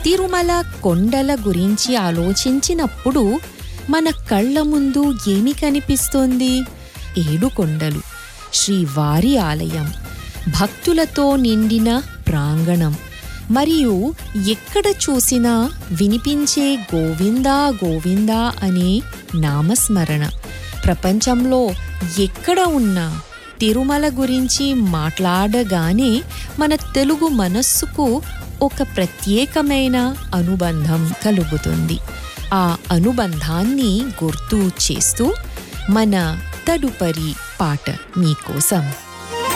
తిరుమల కొండల గురించి ఆలోచించినప్పుడు మన కళ్ళ ముందు ఏమి కనిపిస్తోంది ఏడు కొండలు శ్రీవారి ఆలయం భక్తులతో నిండిన ప్రాంగణం మరియు ఎక్కడ చూసినా వినిపించే గోవిందా గోవిందా అనే నామస్మరణ ప్రపంచంలో ఎక్కడ ఉన్నా తిరుమల గురించి మాట్లాడగానే మన తెలుగు మనస్సుకు ఒక ప్రత్యేకమైన అనుబంధం కలుగుతుంది ఆ అనుబంధాన్ని గుర్తు చేస్తూ మన తదుపరి పాట మీకోసం